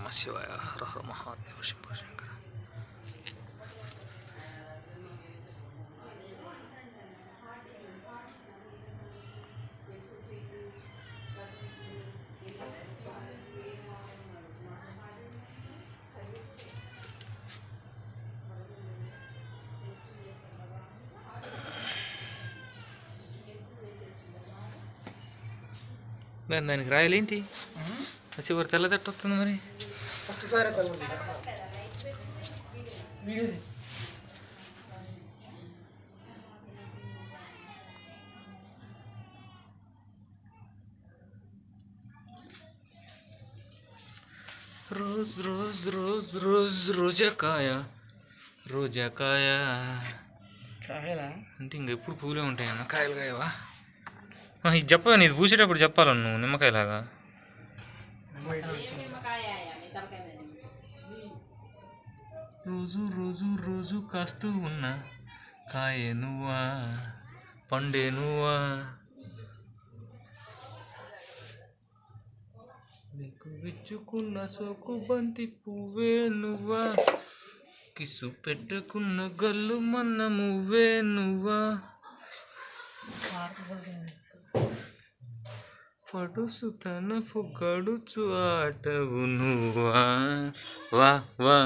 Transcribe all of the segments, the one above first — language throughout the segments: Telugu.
నమ శివాయ హర హర మహాదేవ శంభో శంకర దాని దానికి రాయలేంటి చివరి తెల్లదట్టు వస్తుంది మరి ఫస్ట్ సారి వీడియో తీ. రోజ్ రోజ్ రోజ్ రోజ్ రోజకాయ రోజకాయ కాయలా అంటే ఇంక ఎప్పుడు పూలే ఉంటాయన్న కాయలు కాయవా ఆ, ఇది చెప్పవా ఇది పూసేటప్పుడు చెప్పాలను నువ్వు నిమ్మకాయలాగా రోజు రోజు రోజు కాస్తూ ఉన్నా కాయే నువ్వా పండే నువ్వా నీకు విచ్చుకున్న సోకు బంతి పువ్వే నువ్వా కిసు పెట్టుకున్న గల్లు మన్న మువ్వే నువ్వా పడుసు తన గడుచు ఆటవు నువ్వా వా వా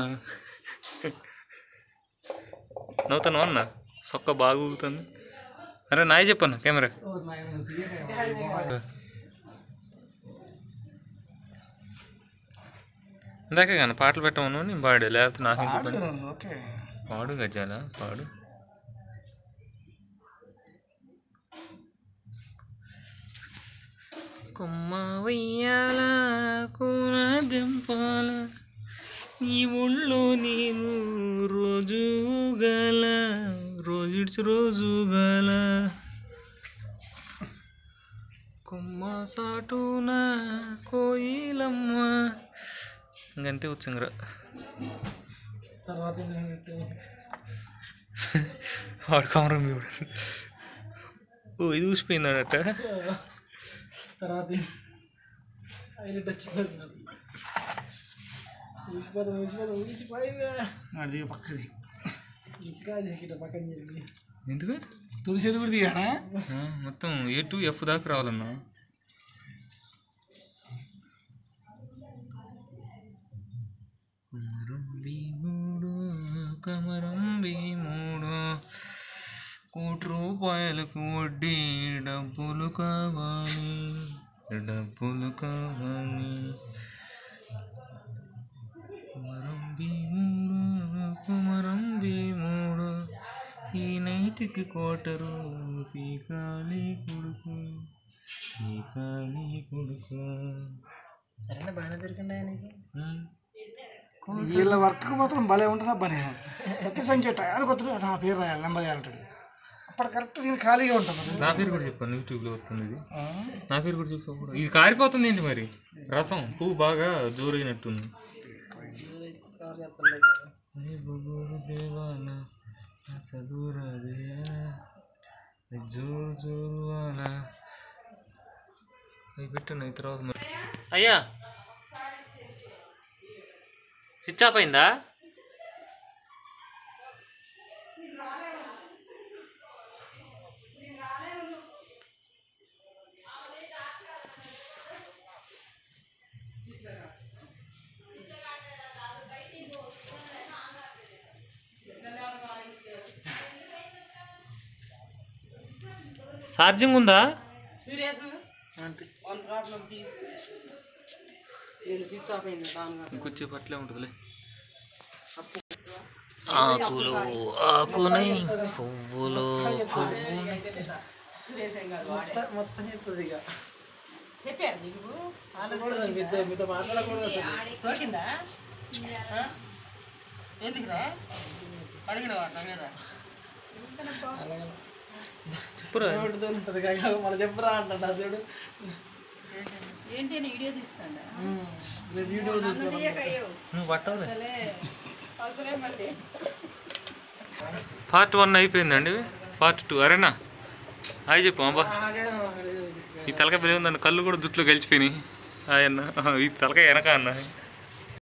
నవ్వుతాను అన్న సొక్క బాగా ఊగుతుంది అరే నాయ చెప్పన్న కెమెరా ఓ నాయన తీయగా. ఇందాకే కానీ పాటలు పెట్టమను నేను పాడే లేకపోతే నాకు ఎందుకు పని? పాడు, ఓకే పాడు గజాల పాడు కొమ్మ వెయ్యాల కూర దింపాల ఈ ఊళ్ళో నేను రోజు గల రోజు ఇడిచి రోజు గల కొమ్మ సాటున కోయిలమ్మ ఇంకంతే వచ్చిందిరా తర్వాత ఏంటంటే వాడు కమరం చూడు ఓ ఇది ఊసిపోయిందట తర్వాత హైలైట్ వచ్చింది ఊసిపోతా ఊసిపోతా ఊసిపోయిందా అది పక్కది ఇసుక ఇసుక పక్కన జరిగింది ఎందుకు తులసేది కూడా దిగానా ఆ, మొత్తం ఏ టు ఎఫ్ దాకా రావాలన్నా కుమరం భీముడు కమరం భీముడు కోటి రూపాయలకు వడ్డీ డబ్బులు కావాలి డబ్బులు కావాలి కుమరం భీముడు కుమరం భీముడు ఈ నైట్కి కోటరు పీకాలి కొడుకు పీకాలి కొడుకు సరేనా బాగానే దొరికింది ఆయనకి ఉమ్. వీళ్ళ వర్క్ మాత్రం భలే ఉంటుందా పని సత్య సంచే టయానికి వస్తుంది నా పేరు రాయాలి నెంబర్ అంటాడు అప్పుడు కరెక్ట్ నేను ఖాళీగా ఉంటాను నా పేరు కూడా చెప్పాను యూట్యూబ్లో వస్తుంది ఇది నా పేరు కూడా చెప్పా కూడా ఇది కారిపోతుంది ఏంటి మరి రసం పువ్వు బాగా జోరైనట్టుంది అరే బొగురు దేవానా చదువురాదే జోరు జోరు వానా అవి పెట్టండి అవి తర్వాత మరి అయ్యా స్విచ్ ఆఫ్ అయిందా ఛార్జింగ్ ఉందా ఇంకొచ్చేపు అట్లే ఉంటుందిలే ఆకులు ఆకునై పువ్వులు పువ్వునై మొత్తం చెప్తుంది ఇక చెప్పారు నీకు ఆల్రెడీ మీతో మీతో మాట్లాడకూడదు అసలు సోకిందా ఎందుకురా అడిగిన వాట మీద చెప్పురా ఏమిటిదో ఉంటుంది కాక మన చెప్పరా అంటాడు ఆ చూడు ఏంటి అని వీడియో తీస్తాడా నేను వీడియో చూసుకున్నాను నువ్వు పట్టవులే అసలే మళ్ళీ పార్ట్ వన్ అయిపోయిందండి పార్ట్ టూ అరేనా హాయ్ చెప్పు అబ్బా ఈ తలకాయ పిల్లలు ఉందండి కళ్ళు కూడా జుట్లు గెలిచిపోయినాయి ఆయన ఈ తలకాయ వెనక అన్న